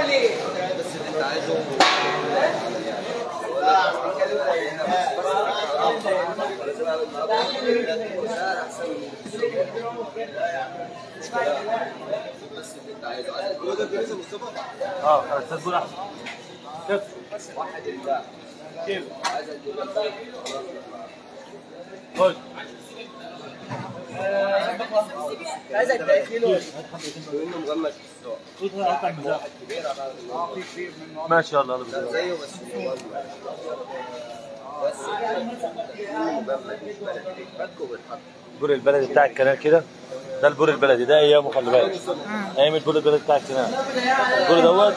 اه استاذ بول احسن كيف كيف خد ماشي يلا يلا بسم الله. البور البلدي بتاع الكنال كده ده البور البلدي ده ايامه خلي بالك ايام البور البلدي بتاع الكنال البور دوت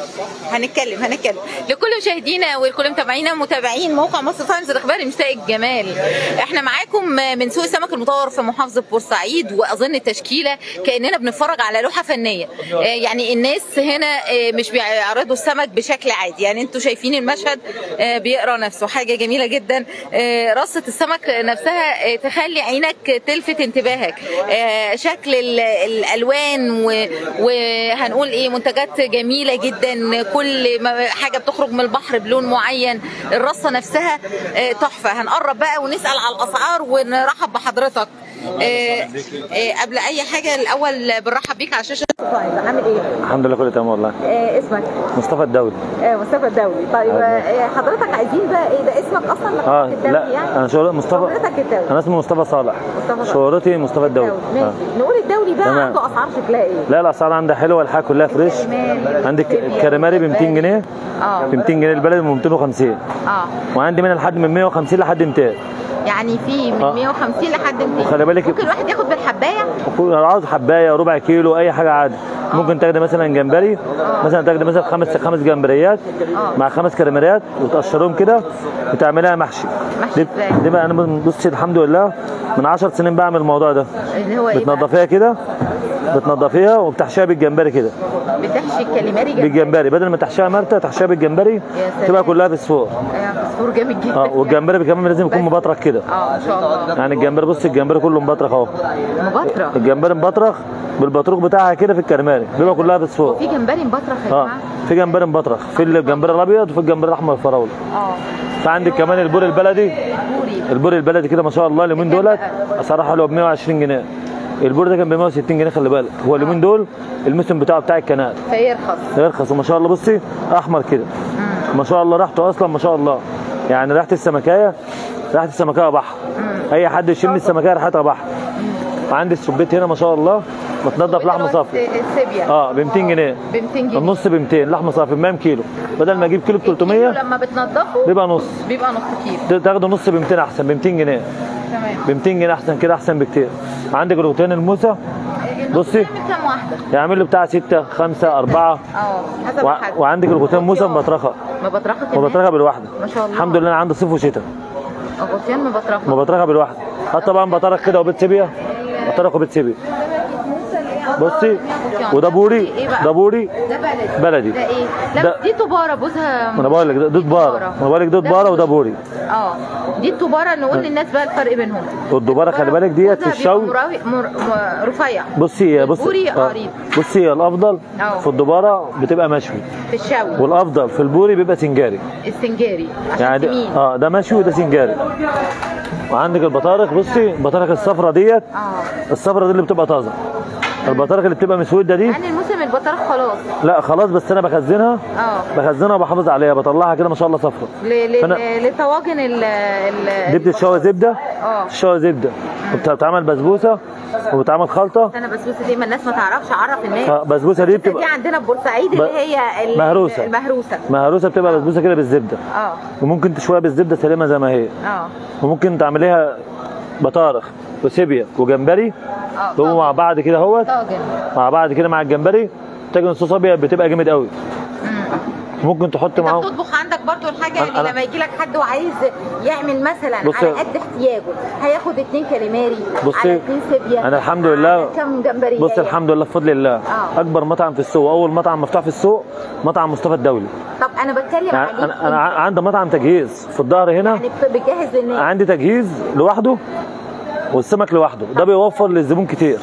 هنتكلم هنتكلم لكل مشاهدينا ولكل متابعينا متابعين موقع مصر تايمز الاخباري مساء الجمال احنا معاكم من سوق السمك المطور في محافظه بورسعيد واظن التشكيله كاننا بنتفرج على لوحه فنيه آه، يعني الناس هنا آه، مش بيعرضوا السمك بشكل عادي يعني انتوا شايفين المشهد آه، بيقرا نفسه حاجه جميله جدا آه، رصه السمك نفسها آه، تخلي عينك تلفت انتباهك آه، شكل ال- الالوان و- وهنقول ايه منتجات جميله جدا كل ما حاجه بتخرج من البحر بلون معين الرصه نفسها آه، تحفه هنقرب بقى ونسال على الاسعار ونرحب بحضرتك آه، آه، قبل اي حاجه الاول بنرحب بيك على شاشه عامل ايه الحمد لله كله تمام والله آه، اسمك مصطفى الدولي آه، مصطفى الدولي طيب آه، حضرتك عايزين بقى ايه ده اسمك اصلا ولا اه الدولي لا يعني انا شهرتي مصطفى حضرتك الدولي انا اسمي مصطفى صالح مصطفى صالح. شهرتي مصطفى الدولي الدولي آه. ماشي نقول الدولي بقى تمام. عنده اسعار شكلها ايه لا الاسعار عندها حلوه الحاجه كلها فريش الكاليماري عندك والسيبيا الكريماري ب 200 جنيه اه ب 200 جنيه البلد ب 250 اه وعندي منها لحد من 150 لحد 200 يعني في من آه. 150 لحد 200 وخلي بالك- ممكن الواحد ياخد بالحبايه وكل- لو عاوز حبايه ربع كيلو اي حاجه عادي ممكن تاخدي مثلا جمبري مثلا تاخدي مثلا خمس خمس جمبريات مع خمس كريماريات وتقشرهم كده وتعملها محشي محشي دي, ازاي؟ دي بقى انا بصي الحمد لله من 10 سنين بعمل الموضوع ده اللي هو ايه بقى؟ بتنضفيها كده بتنضفيها وبتحشيها بالجمبري كده بتحشي الكاليماري جنب بالجمبري بدل ما تحشيها مرتة تحشيها بالجمبري سلام. تبقى كلها في السوق فسفور جامد جدا اه والجمبري كمان لازم يكون مبطرخ كده اه ان شاء الله يعني الجمبري بص الجمبري كله مبطرخ اهو مبطرخ الجمبري مبطرخ بالبطروخ بتاعها كده في الكرماري بيبقى كلها في السوق في جمبري مبطرخ يا اه جماعه في جمبري مبطرخ في الجمبري الابيض وفي الجمبري الاحمر الفراوله اه فعندك كمان البور البلدي بوري البور البلدي كده ما شاء الله اليومين دولت اسعارها حلوه ب 120 جنيه البور ده كان ب 160 جنيه خلي بالك هو اليومين دول الموسم بتاعه بتاع الكنال فيرخص يرخص وما شاء الله بصي احمر كده ما شاء الله ريحته اصلا ما شاء الله يعني ريحه السمكايه ريحه السمكايه بحر اي حد يشم السمكايه ريحتها بحر عندي السبيت هنا ما شاء الله متنضف لحمه صافي السيبيا اه ب 200 جنيه ب 200 جنيه النص ب 200 لحمه صافي ب كيلو بدل ما اجيب كيلو ب 300 الكيلو لما بتنضفه بيبقى نص بيبقى نص كيلو تاخده نص ب 200 احسن ب 200 جنيه تمام ب 200 جنيه احسن كده احسن بكتير عندك الروتين الموسى بصي. بصي كام واحده يعمل له بتاع 6 5 4 اه حسب و... الحجم وعندك الغوتين موسى مبطرخه مبطرخه كمان مبطرخه بالواحده ما شاء الله الحمد لله انا عندي صيف وشتاء غطيان مبطرخه مبطرخه بالواحده هات طبعا بطرخ كده وبيت سيبيا بطرخ وبيت سيبيا بصي وده بوري ده بوري ده بلدي بلدي ده ايه؟ لا ده- بس دي تبارة بوزها ما انا بقول لك ده ده دباره انا بقول لك ده دباره وده بوري اه دي التبارة نقول للناس بقى الفرق بينهم والدباره خلي بالك ديت في بوزها الشوي بيبقى مراوي- مر... م- رفيع بصي يا بصي البوري آه. قريب. بصي يا الافضل أه. في الدباره بتبقى مشوي في الشوي والافضل في البوري بيبقى سنجاري السنجاري عشان يعني سمين ده- اه ده مشوي وده سنجاري وعندك البطارخ بصي البطارخ الصفرا ديت اه الصفرا دي اللي بتبقى طازه البطارخ اللي بتبقى مسوده دي يعني الموسم البطارخ خلاص لا خلاص بس انا بخزنها اه بخزنها وبحافظ عليها بطلعها كده ما شاء الله صفرا ل- ل- فأنا- لطواجن ال ال دي بتتشوى زبده اه تشوى زبده وبتتعمل بسبوسه وبتتعمل خلطه انا بسبوسه دي ما الناس ما تعرفش عرف الناس آه، بسبوسه دي دي بتبقى عندنا في بورسعيد ب- اللي هي ال- مهروسة. المهروسه مهروسه بتبقى آه. بسبوسه كده بالزبده اه وممكن تشويها بالزبده سليمه زي ما هي اه وممكن تعمليها بطارخ وسيبيا وجمبري اه هو مع بعض كده اهوت طاجن مع بعض كده مع الجمبري تاجن الصوص ابيض بتبقى جامد قوي مم. ممكن تحط انت معاهم بتطبخ عندك برضو الحاجه أنا- اللي أنا- لما يجي لك حد وعايز يعمل مثلا بصي- على قد احتياجه هياخد اتنين كاليماري بصي، على اتنين سيبيا أنا الحمد لله- على كام جمبري بص الحمد لله بفضل الله آه. اكبر مطعم في السوق اول مطعم مفتوح في السوق مطعم مصطفى الدولي طب انا بتكلم يعني عليك انا انا ع- عندي مطعم تجهيز في الظهر هنا يعني بت- بتجهز للناس عندي تجهيز لوحده والسمك لوحده ده بيوفر للزبون كتير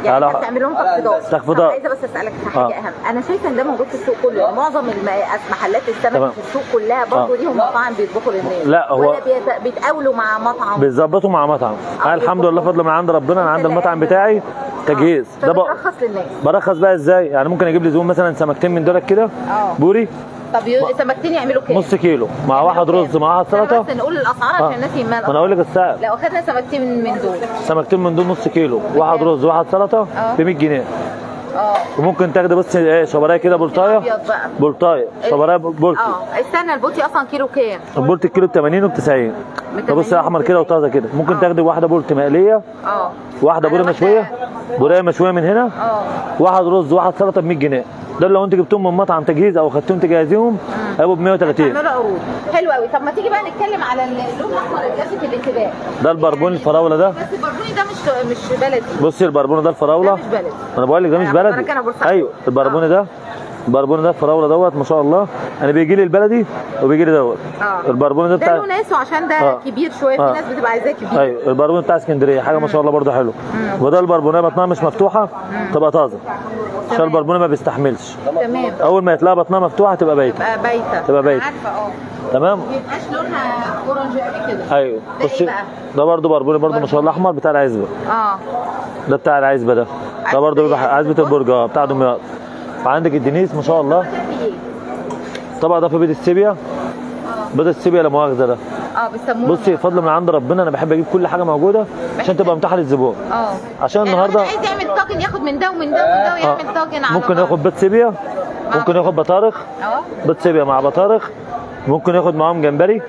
يعني على- انت بتعمل لهم تخفيضات تخفيضات. طب عايزه بس اسالك في حاجه آه. اهم انا شايفه ان ده موجود في السوق كله يعني معظم الم- محلات السمك تمام. في السوق كلها برضه آه. ليهم مطاعم بيطبخوا للناس لا، هو- ولا بيت- بيتقاولوا مع مطعم بيظبطوا مع مطعم انا الحمد لله فضل من عند ربنا انا عند المطعم بتاعي تجهيز ده بقى فبترخص للناس برخص بقى ازاي يعني ممكن اجيب لي زبون مثلا سمكتين من دولت كده اه. بوري طب ي- سمكتين يعملوا كام؟ نص كيلو مع يعملوا واحد رز كام؟ مع واحد استنى سلطه بس نقول الاسعار عشان آه. الناس يهمها ما انا اقول لك السعر لو اخدنا سمكتين من دول سمكتين من دول نص كيلو واحد رز واحد سلطه اه. ب 100 جنيه اه وممكن تاخدي بص ايه شبرايه كده بولتايه ابيض بقى بولتايه شبرايه بولتي اه استنى البوتي اصلا كيلو كام؟ البولت الكيلو ب 80 وب 90 ده بص 80 احمر كده و90. وطازه كده ممكن آه. تاخدي واحده بولت مقليه اه واحده أنا بوريه واحدة- مشويه بوريه مشويه من هنا اه واحد رز واحد سلطه ب 100 جنيه ده لو انت جبتهم من مطعم تجهيز او خدتهم تجهزيهم هيبقوا ب 130 تعملوا عروض حلو قوي طب ما تيجي بقى نتكلم على اللون الاحمر اللي لافت الانتباه ده البربون الفراوله ده بس البربوني ده مش مش بلدي بصي البربون ده الفراوله ده مش بلدي انا بقول لك ده مش أنا بلدي بركنه بورسعيد. ايوه البربوني ده البربوني ده الفراوله دوت ما شاء الله انا بيجي لي البلدي وبيجي لي دوت اه البربوني ده ده بتاع له ناسه عشان ده آه. كبير شويه في آه. ناس بتبقى عايزاه كبير ايوه البربوني بتاع اسكندريه حاجه ما شاء الله برضه حلو وده البربونيه بطنها مش مفتوحه تبقى طازه عشان تمام. البربوني ما بيستحملش تمام اول ما يتلاقي بطنها مفتوحه تبقى بايته تبقى بايته تبقى بايتة. عارفه اه تمام ما يبقاش لونها اورنج قوي كده ايوه ده إيه بصي بقى؟ ده برضه بربوني برضه ما شاء الله احمر بتاع العزبه اه ده بتاع العزبه ده ده برضه بيبقى عزبه البرج اه بتاع دمياط وعندك الدنيس ما شاء الله ده في ايه؟ طبعا ده في بيت السيبيا اه بيض السيبيا لا مؤاخذه ده اه بيسموه بصي فضل من عند ربنا انا بحب اجيب كل حاجه موجوده عشان تبقى متاحه للزبون اه عشان يعني النهارده واحد عايز يعمل طاجن ياخد من ده ومن ده ومن ده ويعمل طاجن على ممكن بعض. ياخد بيض سيبيا ممكن ياخد بطارخ اه بيض سيبيا مع بطارخ ممكن ياخد معاهم جمبري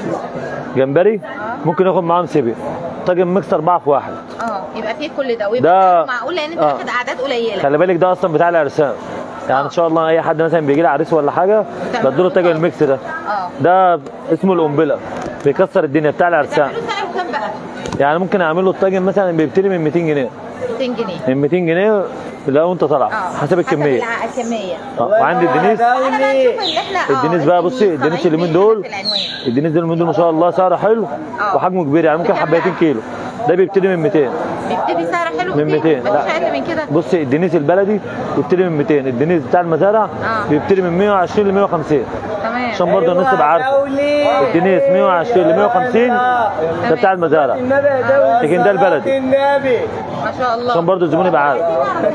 جمبري ممكن ياخد معاهم سيبيا طاجن ميكس اربعه في واحد اه يبقى فيه كل ده ويبقى ده- معقول لان انت آه. واخد اعداد قليله خلي بالك ده اصلا بتاع العرسان يعني ان شاء الله اي حد مثلا بيجي لي عريس ولا حاجه بديله الطاجن الميكس ده اه ده اسمه القنبله بيكسر الدنيا بتاع العرسان تعملوا سعره كام بقى؟ يعني ممكن اعمل له الطاجن مثلا بيبتدي من 200 جنيه 200 جنيه من 200 جنيه لو انت طالع اه حسب الكميه الع- الكميه اه وعندي الدنيس انا بقى اشوف اللي احنا اه الدنيس بقى بصي الدنيس الدنيس طالعين اليومين بيه دول في العنوان. الدنيس دول اليومين دول ما شاء الله سعره حلو اه. وحجمه كبير يعني ممكن بكام حبايتين بقى؟ كيلو ده بيبتدي من 200 بيبتدي سعر حلو من كتير، 200 مفيش اقل من كده بصي الدنيس البلدي بيبتدي من 200 الدنيس بتاع المزارع اه. بيبتدي من 120 ل 150 تمام عشان برضه الناس تبقى عارفه الدنيس 120 ل 150 ده بتاع المزارع لكن ده البلدي النبي ما شاء الله عشان برضه الزبون يبقى عارف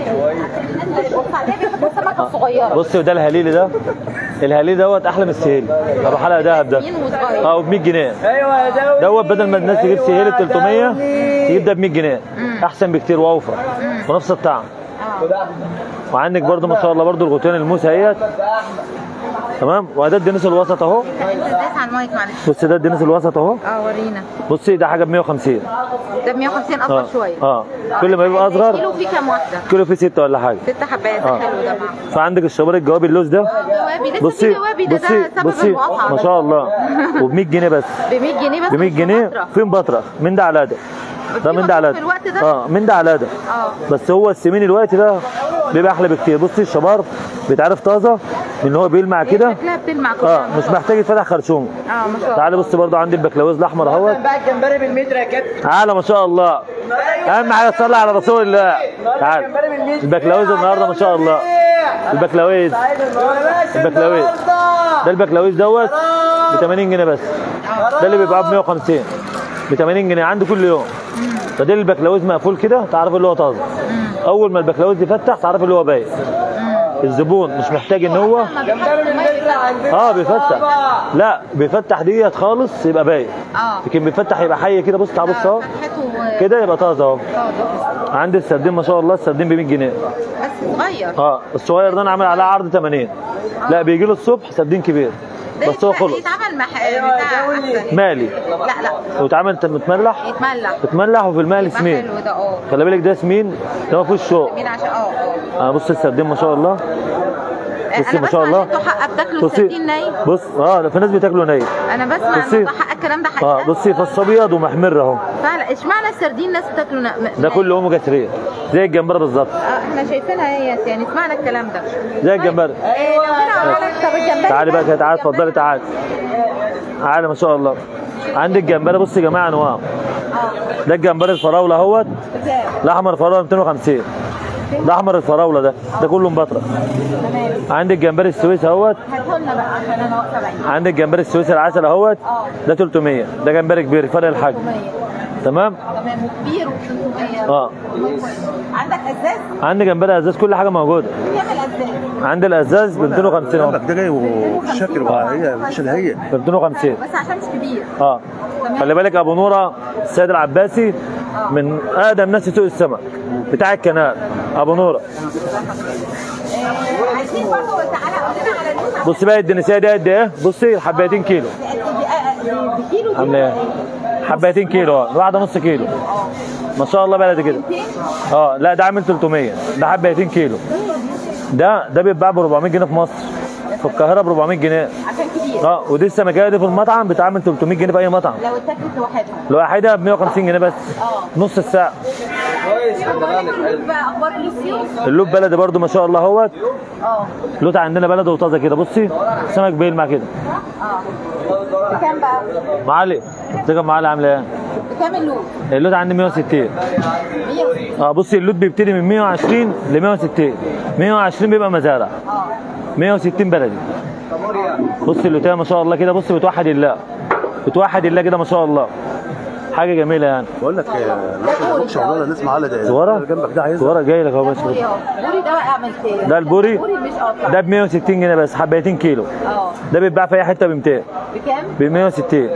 بيحبوا السمكه الصغيره بصي وده الهليلي ده الهليلي دوت احلى من السهيلي ابو حلقه دهب ده مين وصغير اه ب 100 جنيه ايوه يا دولي دوت بدل ما الناس تجيب سهيلي ب 300 تجيب ده ب 100 جنيه احسن بكتير واوفر ونفس الطعم اه وعندك برضو ما شاء الله برضو الغطيان الموس اهيت تمام وده الدنيس الوسط اهو انت داس على المايك معلش بصي ده الدنيس الوسط اهو اه ورينا بصي ده حاجه ب 150 ده ب 150 اصغر اه شويه اه كل ما يبقى كيلو اصغر فيه كام واحده؟ كيلو فيه ستة ولا حاجه ست حبات اه حلو ده فعندك الشبار الجوابي اللوز ده جوابي لسه بصي في جوابي ده بصي ده سبب بصي المقاطعه ما شاء الله وب 100 جنيه بس ب 100 جنيه بس ب 100 مش جنيه مطرح. في مبطرخ من ده على ده ده من ده على في ده الوقت ده؟ اه من ده على ده اه بس هو السمين الوقت ده بيبقى احلى بكتير بصي الشبار بيتعرف طازه ان هو بيلمع هي كده شكلها بتلمع كلها اه ما مش شاء الله. محتاج يتفتح خرشوم اه ما شاء الله تعالى بص برضو عندي البكلاويز الاحمر اهوت بقى الجمبري بالمتر يا كابتن تعالى ما شاء الله اهم حاجه تصلي على رسول الله تعالى البكلاويز النهارده ما شاء الله البكلاويز البكلاويز ده البكلاويز دوت ب 80 جنيه بس ده اللي بيبقى ب 150 ب 80 جنيه عنده كل يوم فده البكلاويز مقفول كده تعرف اللي هو طازه اول ما البكلاويز يفتح تعرف اللي هو باين الزبون مش محتاج ان هو ما بيحطوا المية عندنا اه بيفتح لا بيفتح ديت خالص يبقى باين اه لكن بيفتح يبقى حي كده بص تعال بص اهو فتحته كده يبقى طازه اهو طازه عندي السردين ما شاء الله السردين ب 100 جنيه بس صغير اه الصغير ده انا عامل عليه عرض 80 لا بيجي له الصبح سردين كبير ده بس هو يتع- خلص يتعمل مح... بتاع احسن مالي لا لا ويتعمل متملح يتملح متملح وفي الماء يبقى سمين حلو ده اه خلي بالك ده سمين ده ما فيهوش شوق مين عشان اه اه انا بص السردين ما شاء الله بصي انا ما شاء بسمع الله ان انتوا حق بتاكلوا بصي السردين ني بص اه ده في ناس بتاكلوا ني انا بسمع بصي. ان انتوا حق الكلام ده اه حقيقه بصي فص ابيض ومحمر اهو فعلا اشمعنى السردين ناس بتاكلوا ن... م- ده ني؟ كله اوميجا 3 زي الجمبري بالظبط اه احنا شايفينها هي يعني اشمعنى الكلام ده زي الجمبري ايه لو كده عملنا طب الجمبري تعالي بقى ده- كده تعالي اتفضلي تعالي تعالي ما شاء الله عندك جمبري بص يا جماعه انواع اه ده الجمبري الفراوله اهوت بكام؟ الاحمر فراوله 250 ده احمر الفراوله ده ده كله مبطرق تمام عندك جمبري السويسي اهوت هاتوا لنا بقى عشان انا واقفه بعيد عندك جمبري السويسي العسل اهوت ده 300 ده جمبري كبير فرق الحجم 300 تمام تمام وكبير و300 اه عندك ازاز عندي جمبري ازاز كل حاجه موجوده كام الازاز عندي الازاز ب 250 اهو ده جاي وشكل هي مش الهي ب 250 بس عشان مش كبير اه خلي بالك ابو نوره السيد العباسي من اقدم ناس سوق السمك بتاع الكنال ابو نوره آه، عايزين برضه تعالى قول لنا على النوع بص بقى الدنسيه دي قد ايه بصي حبايتين كيلو بكيلو دي عامله ايه حبايتين كيلو اه واحده نص كيلو ما شاء الله بلدي كده اه لا ده عامل 300 ده حبايتين كيلو ده ده بيتباع ب 400 جنيه في مصر في القاهره ب 400 جنيه عشان كبير اه ودي السمكيه دي في المطعم بتعمل 300 جنيه في اي مطعم لو اتاكلت لوحدها الواحده ب 150 جنيه بس اه نص الساعه بقى اخبار اللوسيوس اللوب بلدي برضو ما شاء الله اهوت اه لوت عندنا بلد وطازه كده بصي سمك بيلمع كده اه بكام بقى؟ معلي تيجي معلي عامله ايه بكام اللوت؟ اللوت عندي 160 100 اه بصي اللوت بيبتدي من 120 ل 160 120 بيبقى مزارع اه 160 بلدي بصي اللوتيه ما شاء الله كده بصي بتوحد الله بتوحد الله كده ما شاء الله حاجه جميله يعني بقول لك مش شغاله نسمع على ده صورة جنبك ده عايز صورة جاي لك اهو بس بوري اهو بوري ده بقى اعمل كده ده البوري بوري مش اه ده ب 160 جنيه بس حبايتين كيلو اه ده بيتباع في اي حته ب 200 بكام؟ ب 160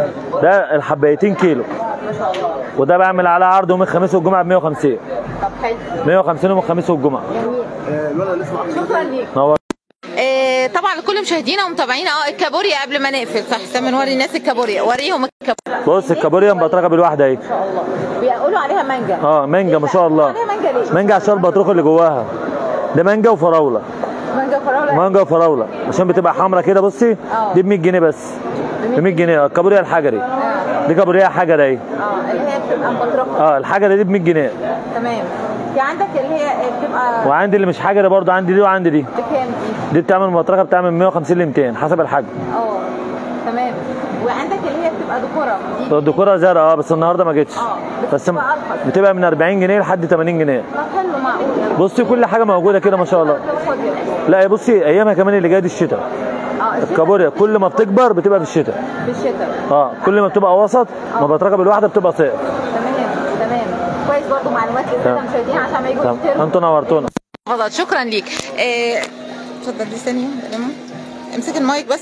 ده الحبايتين كيلو ما شاء الله وده بعمل على عرض يوم الخميس والجمعه ب 150 طب حلو 150 يوم الخميس والجمعه جميل الولد نسمع شكرا ليك نور آه، طبعا لكل مشاهدينا ومتابعينا اه الكابوريا قبل ما نقفل صح استنى نوري الناس الكابوريا وريهم الكابوريا بص الكابوريا مبطرقه بالواحده اهي بيقولوا عليها مانجا اه مانجا ما شاء الله عليها مانجا ليه؟ مانجا عشان البطروخ اللي جواها ده مانجا وفراوله مانجا فراوله مانجا وفراوله عشان بتبقى حمرا كده بصي اه. دي ب 100 جنيه بس ب 100 جنيه الكابوريا الحجري اه دي كابوريا حجري اهي اه اللي هي بتبقى مبطرقه اه الحجري دي ب 100 جنيه تمام في عندك اللي هي بتبقى وعندي اللي مش حجري برضه عندي دي وعندي دي بكام دي؟ دي بتعمل مطرقه بتعمل 150 ل 200 حسب الحجم اه تمام وعندك اللي هي بتبقى ديكوره دي الديكوره زرقاء اه بس النهارده ما جتش اه بس بتبقى ارخص بتبقى من 40 جنيه لحد 80 جنيه طب حلو معقول بصي كل حاجه موجوده كده ما شاء الله خد يا باشا. لا يا بصي ايامها كمان اللي جايه دي الشتاء اه الشتاء الكابوريا كل ما بتكبر بتبقى في الشتاء بالشتاء اه كل ما بتبقى وسط ما بتركب بالواحده بتبقى صيف تمام تمام كويس برضو معلومات للساده تمام. المشاهدين عشان ما يجوا تمام يشتروا انتوا نورتونا غلط شكرا ليك آه، اتفضل دي ثانيه لما امسك المايك بس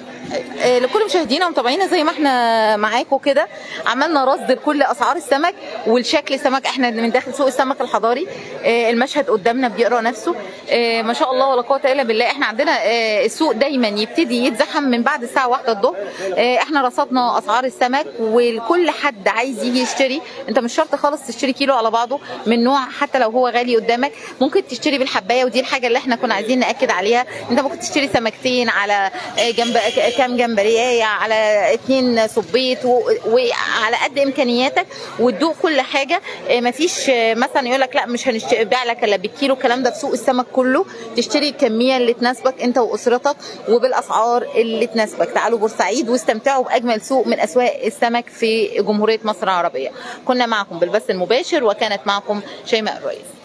آه، لكل مشاهدينا ومتابعينا زي ما احنا معاكم كده عملنا رصد لكل اسعار السمك والشكل السمك احنا من داخل سوق السمك الحضاري آه، المشهد قدامنا بيقرا نفسه آه، ما شاء الله ولا قوه الا بالله احنا عندنا آه، السوق دايما يبتدي يتزحم من بعد الساعه 1 الظهر آه، احنا رصدنا اسعار السمك ولكل حد عايز يجي يشتري انت مش شرط خالص تشتري كيلو على بعضه من نوع حتى لو هو غالي قدامك ممكن تشتري بالحبايه ودي الحاجه اللي احنا كنا عايزين ناكد عليها انت ممكن تشتري سمكتين على آه، جنب ك- كام جمبريه على اتنين صبيط و- وعلى قد امكانياتك وتدوق كل حاجه آه، مفيش آه، مثلا يقول لك لا مش هنبيع لك الا بالكيلو الكلام ده في سوق السمك كله تشتري الكميه اللي تناسبك انت واسرتك وبالاسعار اللي تناسبك تعالوا بورسعيد واستمتعوا باجمل سوق من اسواق السمك في جمهوريه مصر العربيه كنا معكم بالبث المباشر وكانت معكم شيماء الرئيس